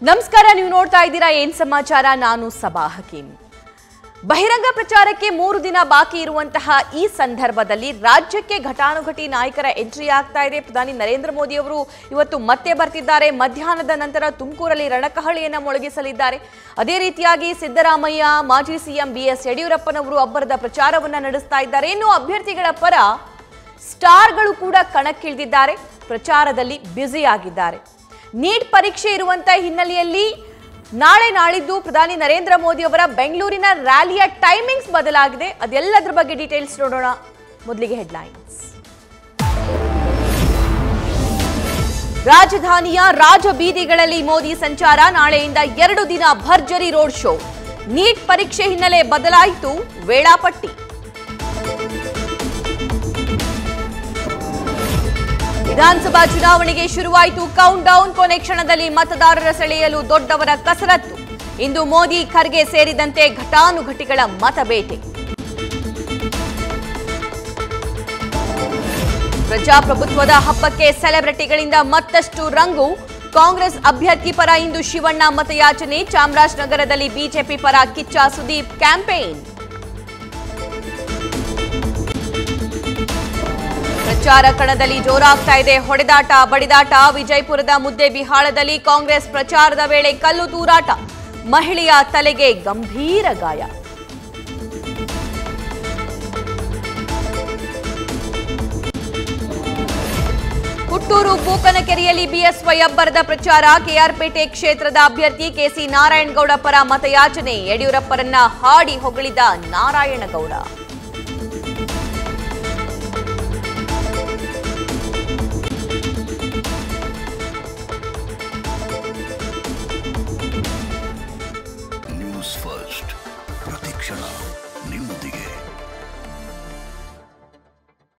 ನಮಸ್ಕಾರ ನೀವು ನೋಡ್ತಾ ಇದ್ದೀರಾ ಏನ್ ಸಮಾಚಾರ ನಾನು ಸಬಾ ಹಕೀಂ ಬಹಿರಂಗ ಪ್ರಚಾರಕ್ಕೆ ಮೂರು ದಿನ ಬಾಕಿ ಇರುವಂತಹ ಈ ಸಂದರ್ಭದಲ್ಲಿ ರಾಜ್ಯಕ್ಕೆ ಘಟಾನುಘಟಿ ನಾಯಕರ ಎಂಟ್ರಿ ಆಗ್ತಾ ಇದೆ ಪ್ರಧಾನಿ ನರೇಂದ್ರ ಮೋದಿ ಅವರು ಇವತ್ತು ಮತ್ತೆ ಬರ್ತಿದ್ದಾರೆ ಮಧ್ಯಾಹ್ನದ ನಂತರ ತುಮಕೂರಲ್ಲಿ ರಣಕಹಳಿಯನ್ನ ಮೊಳಗಿಸಲಿದ್ದಾರೆ ಅದೇ ರೀತಿಯಾಗಿ ಸಿದ್ದರಾಮಯ್ಯ ಮಾಜಿ ಸಿಎಂ ಬಿ ಎಸ್ ಯಡಿಯೂರಪ್ಪನವರು ಅಬ್ಬರದ ಪ್ರಚಾರವನ್ನ ನಡೆಸ್ತಾ ಇದ್ದಾರೆ ಇನ್ನು ಅಭ್ಯರ್ಥಿಗಳ ಪರ ಸ್ಟಾರ್ಗಳು ಕೂಡ ಕಣಕ್ಕಿಳಿದಿದ್ದಾರೆ ಪ್ರಚಾರದಲ್ಲಿ ಬ್ಯುಸಿ ಆಗಿದ್ದಾರೆ ನೀಟ್ ಪರೀಕ್ಷೆ ಇರುವಂತ ಹಿನ್ನೆಲೆಯಲ್ಲಿ ನಾಳೆ ನಾಳಿದ್ದು ಪ್ರಧಾನಿ ನರೇಂದ್ರ ಮೋದಿ ಅವರ ಬೆಂಗಳೂರಿನ ರ್ಯಾಲಿಯ ಟೈಮಿಂಗ್ಸ್ ಬದಲಾಗಿದೆ ಅದೆಲ್ಲದರ ಬಗ್ಗೆ ಡೀಟೇಲ್ಸ್ ನೋಡೋಣ ಮೊದಲಿಗೆ ಹೆಡ್ಲೈನ್ಸ್ ರಾಜಧಾನಿಯ ರಾಜಬೀದಿಗಳಲ್ಲಿ ಮೋದಿ ಸಂಚಾರ ನಾಳೆಯಿಂದ ಎರಡು ದಿನ ಭರ್ಜರಿ ರೋಡ್ ಶೋ ನೀಟ್ ಪರೀಕ್ಷೆ ಹಿನ್ನೆಲೆ ಬದಲಾಯಿತು ವೇಳಾಪಟ್ಟಿ ವಿಧಾನಸಭಾ ಚುನಾವಣೆಗೆ ಶುರುವಾಯಿತು ಕೌಂಟ್ ಡೌನ್ ಕೊನೆ ಕ್ಷಣದಲ್ಲಿ ಮತದಾರರ ಸೆಳೆಯಲು ದೊಡ್ಡವರ ಕಸರತ್ತು ಇಂದು ಮೋದಿ ಖರ್ಗೆ ಸೇರಿದಂತೆ ಘಟಾನುಘಟಿಗಳ ಮತಬೇಟೆ ಪ್ರಜಾಪ್ರಭುತ್ವದ ಹಬ್ಬಕ್ಕೆ ಸೆಲೆಬ್ರಿಟಿಗಳಿಂದ ಮತ್ತಷ್ಟು ರಂಗು ಕಾಂಗ್ರೆಸ್ ಅಭ್ಯರ್ಥಿ ಪರ ಇಂದು ಶಿವಣ್ಣ ಮತಯಾಚನೆ ಚಾಮರಾಜನಗರದಲ್ಲಿ ಬಿಜೆಪಿ ಪರ ಕಿಚ್ಚ ಸುದೀಪ್ ಕ್ಯಾಂಪೇನ್ ಪ್ರಚಾರ ಕಣದಲ್ಲಿ ಜೋರಾಗ್ತಾ ಇದೆ ಹೊಡೆದಾಟ ಬಡಿದಾಟ ವಿಜಯಪುರದ ಮುದ್ದೆಬಿಹಾಳದಲ್ಲಿ ಕಾಂಗ್ರೆಸ್ ಪ್ರಚಾರದ ವೇಳೆ ಕಲ್ಲು ತೂರಾಟ ಮಹಿಳೆಯ ತಲೆಗೆ ಗಂಭೀರ ಗಾಯ ಹುಟ್ಟೂರು ಬೂಕನಕೆರೆಯಲ್ಲಿ ಬಿಎಸ್ವೈ ಅಬ್ಬರದ ಪ್ರಚಾರ ಕೆಆರ್ಪೇಟೆ ಕ್ಷೇತ್ರದ ಅಭ್ಯರ್ಥಿ ಕೆಸಿ ನಾರಾಯಣಗೌಡ ಪರ ಮತಯಾಚನೆ ಯಡಿಯೂರಪ್ಪರನ್ನ ಹಾಡಿ ಹೊಗಳಿದ ನಾರಾಯಣಗೌಡ ನ್ಯೂಸ್ ಫಸ್ಟ್ ಪ್ರತಿಕ್ಷಣ ನಿಮ್ಮೊಂದಿಗೆ